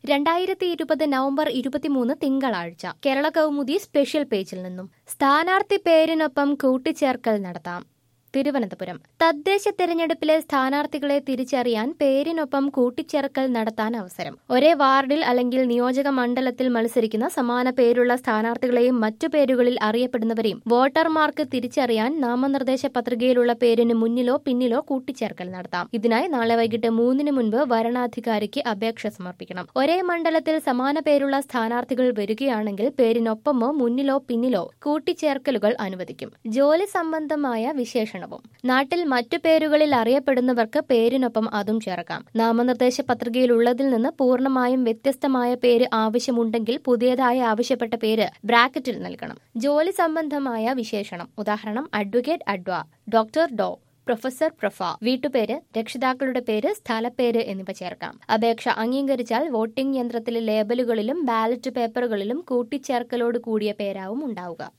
രണ്ടായിരത്തി ഇരുപത് നവംബർ ഇരുപത്തിമൂന്ന് തിങ്കളാഴ്ച കേരള കൗമുദി സ്പെഷ്യൽ പേജിൽ നിന്നും സ്ഥാനാർത്ഥി പേരിനൊപ്പം കൂട്ടിച്ചേർക്കൽ നടത്താം തിരുവനന്തപുരം തദ്ദേശ തെരഞ്ഞെടുപ്പിലെ സ്ഥാനാർത്ഥികളെ തിരിച്ചറിയാൻ പേരിനൊപ്പം കൂട്ടിച്ചേർക്കൽ നടത്താൻ അവസരം ഒരേ വാർഡിൽ അല്ലെങ്കിൽ നിയോജക മണ്ഡലത്തിൽ മത്സരിക്കുന്ന സമാന പേരുള്ള സ്ഥാനാർത്ഥികളെയും മറ്റു പേരുകളിൽ അറിയപ്പെടുന്നവരെയും വോട്ടർമാർക്ക് തിരിച്ചറിയാൻ നാമനിർദ്ദേശ പത്രികയിലുള്ള പേരിന് മുന്നിലോ പിന്നിലോ കൂട്ടിച്ചേർക്കൽ നടത്താം ഇതിനായി നാളെ വൈകിട്ട് മൂന്നിന് മുൻപ് വരണാധികാരിക്ക് അപേക്ഷ സമർപ്പിക്കണം ഒരേ മണ്ഡലത്തിൽ സമാന പേരുള്ള സ്ഥാനാർത്ഥികൾ വരികയാണെങ്കിൽ പേരിനൊപ്പമോ മുന്നിലോ പിന്നിലോ കൂട്ടിച്ചേർക്കലുകൾ അനുവദിക്കും ജോലി സംബന്ധമായ വിശേഷണവും നാട്ടിൽ മറ്റു പേരുകളിൽ അറിയപ്പെടുന്നവർക്ക് പേരിനൊപ്പം അതും ചേർക്കാം നാമനിർദ്ദേശ പത്രികയിലുള്ളതിൽ നിന്ന് പൂർണ്ണമായും വ്യത്യസ്തമായ പേര് ആവശ്യമുണ്ടെങ്കിൽ പുതിയതായി ആവശ്യപ്പെട്ട പേര് ബ്രാക്കറ്റിൽ നൽകണം ജോലി സംബന്ധമായ വിശേഷണം ഉദാഹരണം advocate adv doctor Dr professor prof വീട്ടുപേര് രക്ഷിതാക്കളുടെ പേര് സ്ഥലപ്പേര് എന്നിവ ചേർക്കാം അപേക്ഷ അംഗീകരിച്ചാൽ വോട്ടിംഗ് യന്ത്രത്തിലെ ലേബലുകളിലും ബാലറ്റ് പേപ്പറുകളിലും കൂട്ടിച്ചേർക്കലോട് കൂടിയ പേരാവും ഉണ്ടാവുക